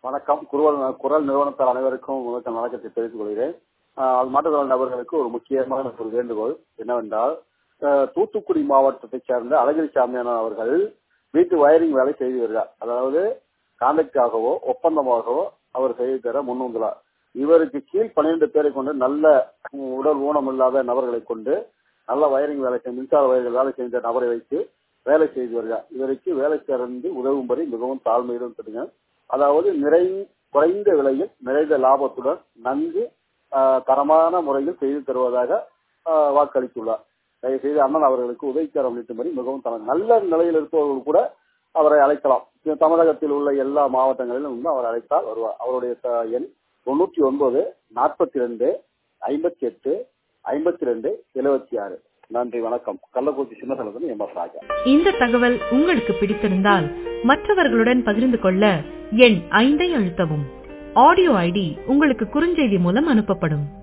வணக்கம் குரல் குரல் நிறுவனத்தார் அனைவருக்கும் முதல் வணக்கத்தை தெரிவித்துக் கொள்கிறேன் ஆஹ் அது மாற்றுத்திறன் நபர்களுக்கு ஒரு முக்கியமான ஒரு வேண்டுகோள் என்னவென்றால் ஆஹ் தூத்துக்குடி மாவட்டத்தைச் சேர்ந்த அழகிரி சாமியான அவர்கள் வீட்டு வயரிங் வேலை செய்து வருகிறார் அதாவது கான்ட்ராக்டாகவோ ஒப்பந்தமாகவோ அவர் செய்து தர முன்வந்துள்ளார் இவருக்கு கீழ் பன்னிரண்டு பேரை கொண்டு நல்ல உம், உடல் ஊனம் இல்லாத நபர்களை கொண்டு நல்ல வயரிங் வேலை செய்ய மின்சார வயர்கள் வேலை செய்த நபரை வைத்து வேலை செய்து வருகிறார் இவருக்கு வேலை சேர்ந்து உதவும்படி மிகவும் தாழ்மையுடன் சொல்லுங்க அதாவது நிறை குறைந்த விலையில் நிறைந்த லாபத்துடன் நன்கு ஆஹ், தரமான முறையில் செய்து தருவதாக ஆஹ், வாக்களித்துள்ளார் தயவு செய்து அண்ணன் அவர்களுக்கு உதவிக்காரம் நீட்டும்படி மிகவும் தர நல்ல நிலையில் இருப்பவர்கள் கூட அவரை அழைக்கலாம் இது தமிழகத்தில் உள்ள எல்லா மாவட்டங்களிலும் வந்து அவர் அழைத்தால் வருவார் அவருடைய த- எண் தொண்ணூற்றி ஒன்பது நாற்பத்தி ரெண்டு ஐம்பத்தி எட்டு ஐம்பத்தி ரெண்டு எழுபத்தி ஆறு நன்றி வணக்கம் கள்ளக்குறிச்சி சின்னசலத்தின் எம் எஸ் ராஜா இந்த தகவல் உங்களுக்கு பிடித்திருந்தால் மற்றவர்களுடன் பகிர்ந்து கொள்ள எண் ஐந்தை அழுத்தவும் ஆடியோ ஐடி உங்களுக்கு குறுஞ்செய்தி மூலம் அனுப்பப்படும்